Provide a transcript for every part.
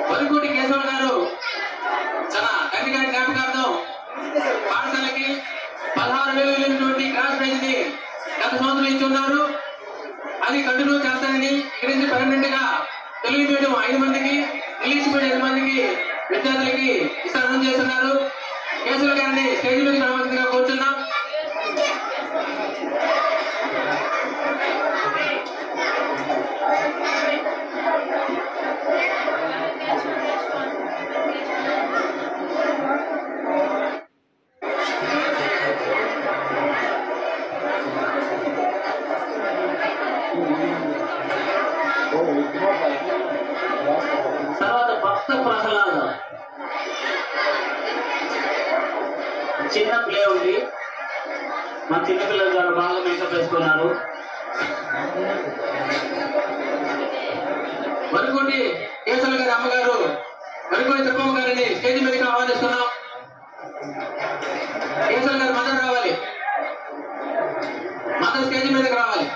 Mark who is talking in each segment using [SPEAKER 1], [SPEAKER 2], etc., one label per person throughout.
[SPEAKER 1] వరికోటి కేశవులు గారు తన తండ్రి గారి జ్ఞాపకార్థం పాఠశాలకి పదహారు వేలు విలువైనటువంటి క్రాస్ ప్రైజ్ ని గత సంవత్సరం ఇచ్చి ఉన్నారు అది కంటిన్యూ చేస్తానని ఇక్కడి నుంచి పర్మనెంట్ గా తెలుగు మీడియం ఐదు మందికి ఇంగ్లీష్ మీడియం ఐదు మందికి విద్యార్థులకి ఇస్తానని చేస్తున్నారు కేశవులు గారిని స్టేజ్ మీద రావాల్సిందిగా కోరుతున్నాం
[SPEAKER 2] తర్వాత భక్త ప్రహ్లాద చిన్న ప్లే ఉంది మా చిన్నపిల్లలు చాలా బాగా మేకప్ వేసుకున్నారు
[SPEAKER 1] వరికోటి కేశవులు గారి అమ్మగారు వరికోటి తిరుపమ్మ గారిని స్టేజ్ మీదకి ఆహ్వానిస్తున్నాం కేశవులు గారు మదర్ రావాలి మదర్ స్టేజ్ మీదకి రావాలి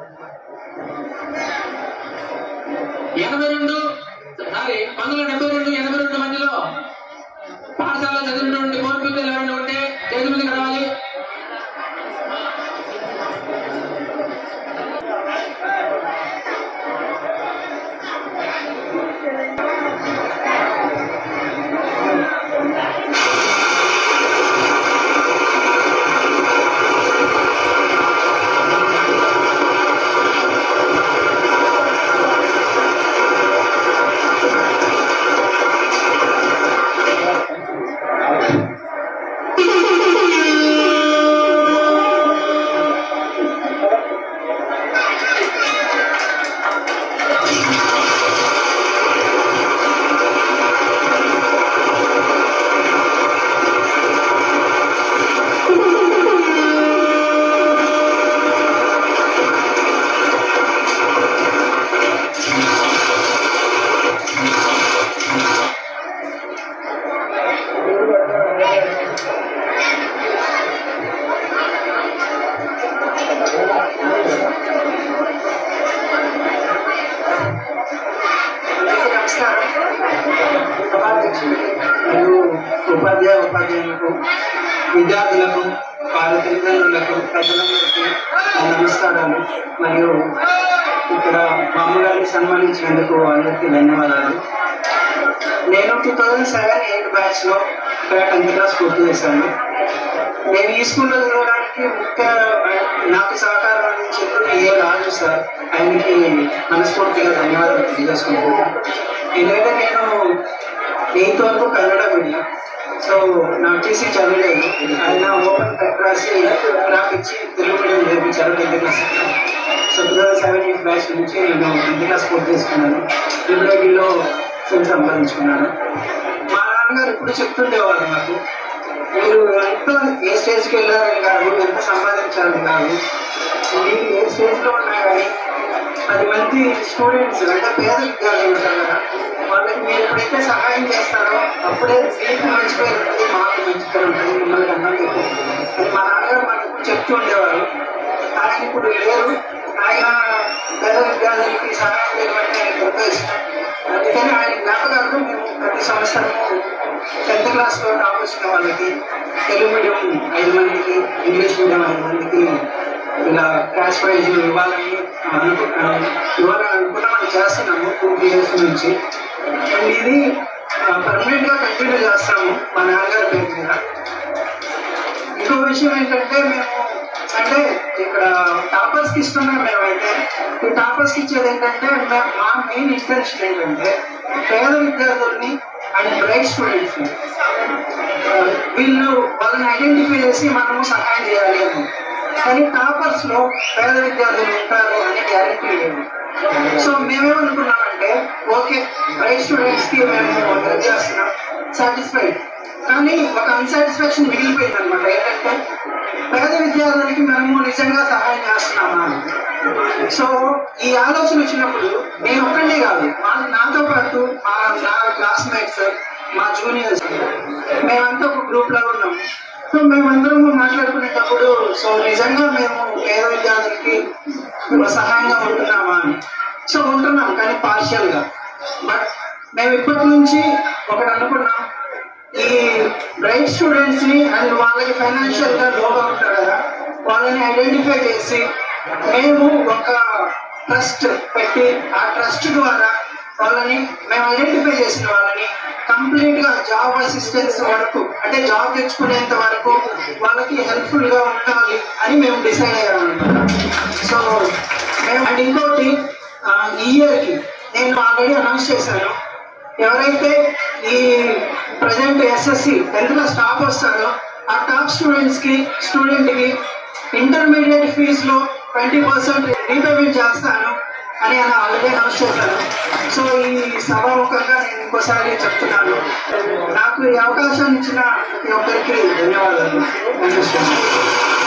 [SPEAKER 1] ఎనభై రెండు సారీ పంతొమ్మిది డెబ్బై రెండు ఎనభై రెండు మధ్యలో పాఠశాలలో చదివినటువంటి కోరికలు ఎవరైనా ఉంటే స్టేజ్ మీదకి రావాలి
[SPEAKER 3] అందరికీ నమస్కారం ఉపాధ్యక్షుడికి మరియు ఉపాధ్యాయ ఉపాధ్యాయులకు విద్యార్థులకు వారి తల్లిదండ్రులకు ప్రజలందరికీ నా నమస్కారాలు మరియు ఇక్కడ మా అమ్మగారిని సన్మానించినందుకు అందరికీ ధన్యవాదాలు నేను two thousand seven eight batch లో ఇక్కడ టెన్త్ క్లాస్ పూర్తి చేశాను నేను ఈ స్కూల్లో చదవడానికి ముఖ్య నాకు సహకారం అందించేది ఏ రాజు సార్ ఆయనకి మనస్ఫూర్తిగా ధన్యవాదాలు తెలియజేసుకుంటున్నాను ఎందుకంటే నేను ఎయిత్ వరకు కన్నడ మీడియం సో నా టీసీ చదవలేదు ఆయన ఓపెన్ టెక్ రాసి నాకు ఇచ్చి తెలుగు మీడియం చేర్పించారు tenth class so two thousand seven eight batch నుంచి నేను టెన్త్ క్లాస్ పూర్తి చేసుకున్నాను యూనివర్సిటీలో సెల్ సంపాదించుకున్నాను మా నాన్నగారు ఇప్పుడు చెప్తుండేవారు నాకు మీరు ఎంత ఏ స్టేజ్కి వెళ్ళారని కాదు ఎంత సంపాదించాలని కాదు మీరు ఏ స్టేజ్లో ఉన్నా కానీ పది మంది స్టూడెంట్స్ అంటే పేద విద్యార్థులు ఉంటారు కదా వాళ్ళకి మీరు ఎప్పుడైతే సహాయం చేస్తారో అప్పుడే మీకు మంచి పేరు ఉంటుంది మాకు మంచి పేరు ఉంటుంది మిమ్మల్ని అన్నం అని మా నాన్నగారు మాకు ఎప్పుడు చెప్తూ ఉండేవారు ఆయన ఇప్పుడు లేరు ఆయన పేద విద్యార్థులకి సహాయం చేయడం అంటే ఆయనకు ఎంతో ఇష్టం అందుకని ఆయన జ్ఞాపకార్థం మేము ప్రతి సంవత్సరం టెన్త్ క్లాస్లో రావాల్సిన వాళ్ళకి తెలుగు మీడియం ఐదు మందికి ఇంగ్లీష్ మీడియం ఐదు మందికి ఇలా క్యాష్ ప్రైజ్ ఇవ్వాలని అనుకు ఇవ్వాలని అనుకున్నాం అని చేస్తున్నాము టూ ఇయర్స్ నుంచి అండ్ ఇది పర్మనెంట్ గా కంటిన్యూ చేస్తాము మా నాన్నగారి పేరు మీద ఇంకో విషయం ఏంటంటే మేము అంటే ఇక్కడ టాపర్స్ కి ఇస్తున్నాం మేమైతే ఈ టాపర్స్ కి ఇచ్చేది ఏంటంటే మే- మా మెయిన్ ఇంటెన్షన్ ఏంటంటే పేద విద్యార్థుల్ని అండ్ బ్రైట్ స్టూడెంట్స్ ని ఆ, వీళ్ళు వాళ్ళని ఐడెంటిఫై చేసి మనము సహాయం చేయాలి అని కానీ టాపర్స్ లో పేద విద్యార్థులు ఉంటారు అనే గ్యారెంటీ లేదు సో మేమేమనుకున్నామంటే ఓకే బ్రైట్ స్టూడెంట్స్ కి మేము హెల్ప్ చేస్తున్నాం సాటిస్ఫైడ్ కానీ ఒక అన్సాటిస్ఫాక్షన్ మిగిలిపోయింది అనమాట ఏంటంటే పేద విద్యార్థులకి మనము నిజంగా సహాయం చేస్తున్నామా అని. సో ఈ ఆలోచన వచ్చినప్పుడు నేను ఒక్కడే కాదు మా నాతో పాటు మా నా క్లాస్మేట్స్ మా జూనియర్స్ మేమంతా ఒక గ్రూప్ లో ఉన్నాం సో మేమందరం మాట్లాడుకునేటప్పుడు సో నిజంగా మేము పేద విద్యార్థులకి సహాయంగా ఉంటున్నామా అని సో ఉంటున్నాం కానీ పార్షియల్ గా బట్ మేము ఇప్పటి నుంచి ఒకటి అనుకున్నాం ఈ బ్రైట్ స్టూడెంట్స్ ని అండ్ వాళ్ళకి ఫైనాన్షియల్ గా లోగా ఉంటారు కదా వాళ్ళని ఐడెంటిఫై చేసి మేము ఒక ట్రస్ట్ పెట్టి ఆ ట్రస్ట్ ద్వారా వాళ్ళని మేము ఐడెంటిఫై చేసిన వాళ్ళని కంప్లీట్ గా జాబ్ అసిస్టెన్స్ వరకు అంటే జాబ్ తెచ్చుకునేంత వరకు వాళ్ళకి హెల్ప్ఫుల్ గా ఉండాలి అని మేము డిసైడ్ అయ్యామన్నమాట సో మేము అండ్ ఇంకోటి ఆ, ఈ ఇయర్ కి నేను ఆల్రెడీ అనౌన్స్ చేశాను ఎవరైతే ఈ ప్రజెంట్ ఎస్ఎస్సి టెన్త్ లో స్టాప్ వస్తారో ఆ టాప్ స్టూడెంట్స్ కి స్టూడెంట్ కి ఇంటర్మీడియట్ ఫీజులో ట్వంటీ పర్సెంట్ రీపేమెంట్ చేస్తాను అని అని ఆల్రెడీ అనౌన్స్ చేశాను సో ఈ సభాముఖంగా నేను ఇంకోసారి చెప్తున్నాను నాకు ఈ అవకాశం ఇచ్చిన ప్రతి ఒక్కరికి ధన్యవాదాలు థ్యాంక్ యూ సో మచ్